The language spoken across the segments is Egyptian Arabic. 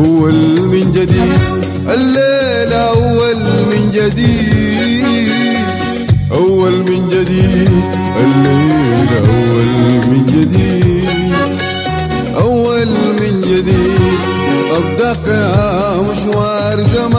أول من جديد الليلة أول من جديد أول من جديد الليلة أول من جديد أول من جديد أبدأك يا مشوار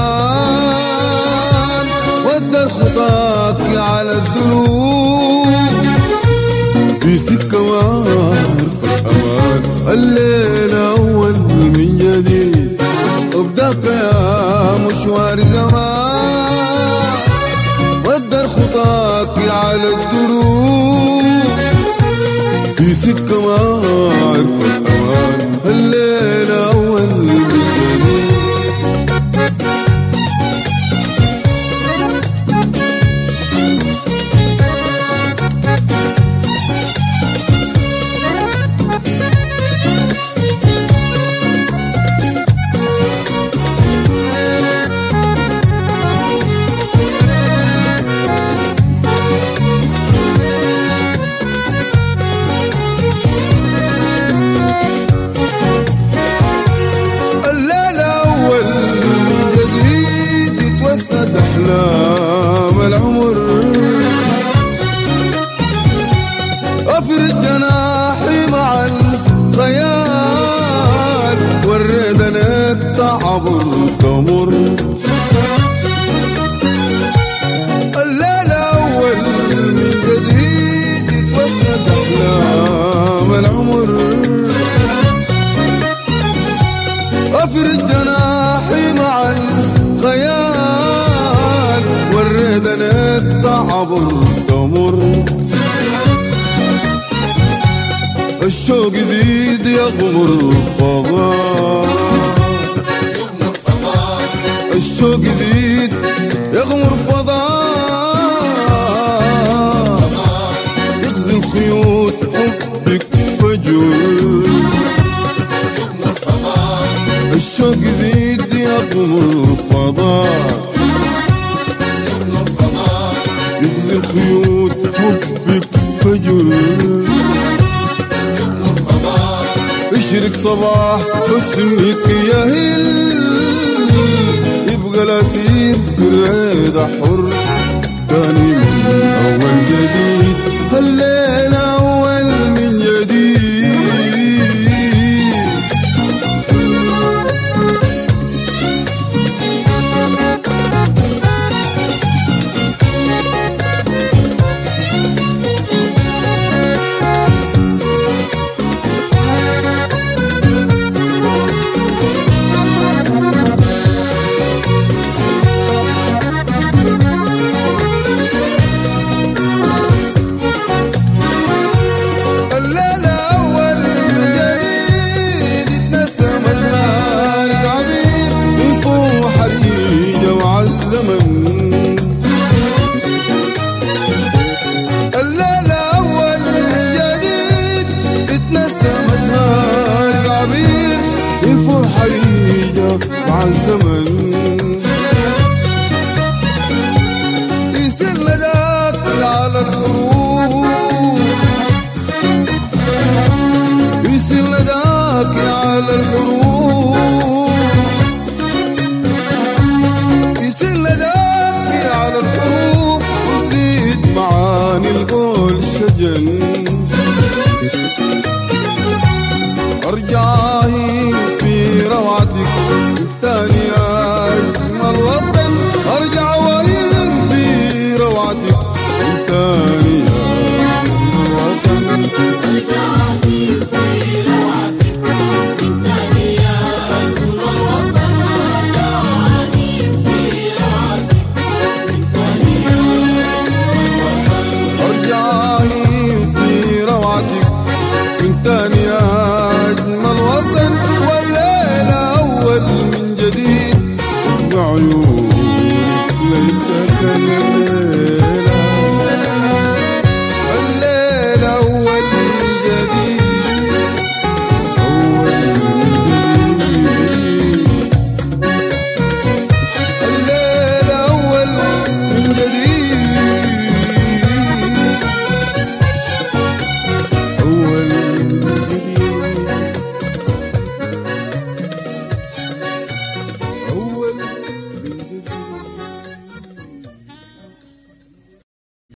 زمان ودر خطاك على الدروب في سكة وعارف الأمان الليلة أول من جديد أبدأك يا مشوار زمان ودر خطاك على الدروب في سكة ما عارف الأمان الليلة أول من جديد الليلة أول من جديد يتوسد أحلام العمر أفرد جناحي مع الخيال وريدني التعبر تمر الليلة أول من جديد يتوسد أحلام العمر أفرد جناحي مع الخيال وريدني التعبر تمر الشوق يزيد يغمر الفضاء الشوق يزيد يغمر فضاء يغزي الخيوط حبك فجر الشوق يزيد يغمر الفضاء يغزي الخيوط حبك فجر اشرق صباح حسنك يا هل يبقى الاسير في الريدة حر تاني من اول جديد الليلة اول من جديد الليلة أول من جديد يتنسم أجمال العبير من فوق حريجة وعالزمن الليلة أول من جديد يتنسم أجمال العبير من فوق حريجة وعالزمن